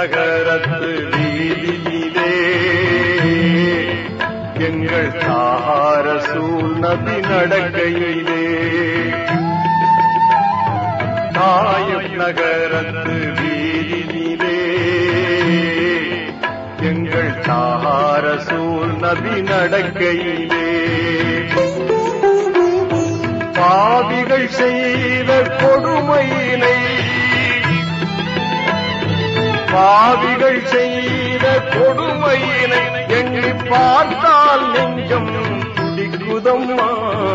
நகரத்து வீதியிலே எங்கள் தார நபி நடக்கையிலே தாயும் நகரத்து வீதியிலே எங்கள் தார நபி நடக்கையிலே பாவிகள் செய்த கொடுமையினை பாவிகள் செய்த கொடுமையினை எண்ணி பார்த்தால் நெஞ்சம் துடிக்குதம்மா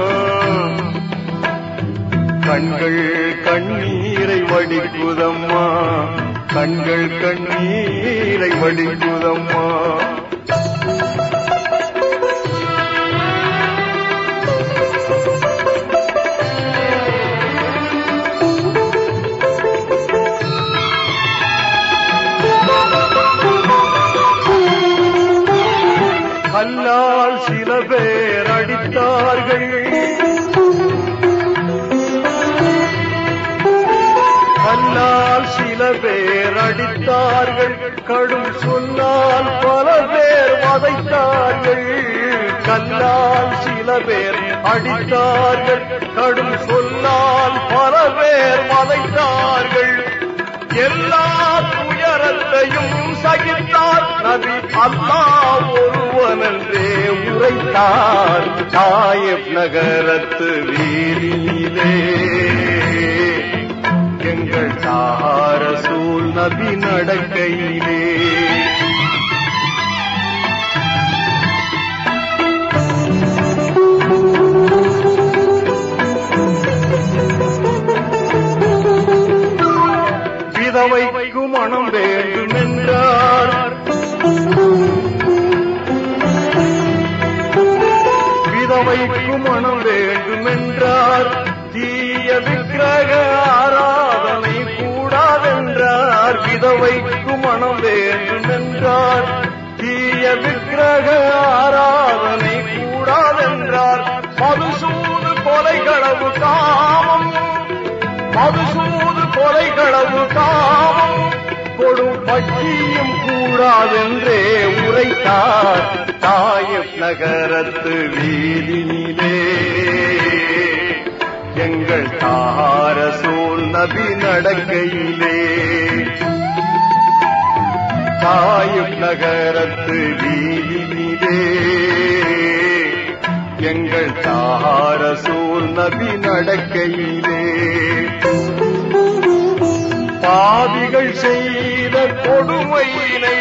கண்கள் கண்ணீரை வடிக்குதம்மா கண்கள் கண்ணீரை வடிக்குதம்மா கல்லால் சில பேர் அடித்தார்கள் கல்லால் சில பேர் அடித்தார்கள் கடும் சொன்னால் பல பேர் வதைத்தார்கள் கல்லால் சில பேர் அடித்தார்கள் கடும் சொன்னால் பல பேர் வதைத்தார்கள் எல்லா துயரத்தையும் சகித்தார் நபி அல்லாஹ் ஒருவனன்றே உரைத்தார் தாயப் நகரத்து வீதியிலே எங்கள் தார சூழ் நபி நடக்கையிலே விதவைக்கு மனம் வேண்டும் என்றார் விதவைக்கு மனம் வேண்டும் என்றார் தீய விக்கிரக ஆராதனை கூடாதென்றார் விதவைக்கு மனம் வேண்டும் என்றார் தீய விக்கிரக ஆராதனை கூடாதென்றார் மதுசூது கொலைகளவு காமம் மதுசூது கொலைகளவு காமம் கொடும் பட்டியும் கூடாதென்றே உரைத்தார் தாயப் நகரத்து வீதியிலே எங்கள் தார சூழ் நபி நடக்கையிலே தாயும் நகரத்து வீதியிலே எங்கள் தார சூழ் நபி நடக்கையிலே பாவிகள் செய்த கொடுமையினை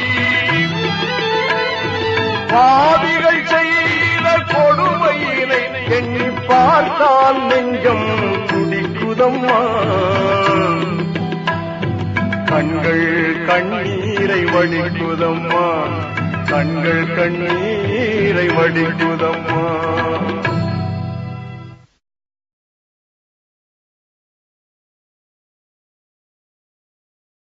பாவிகள் செய்த கொடுமையினை எண்ணி பார்த்தால் நெஞ்சம் துடிக்குதம்மா கண்கள் கண்ணீரை வடிக்குதம்மா கண்கள் கண்ணீரை வடிக்குதம்மா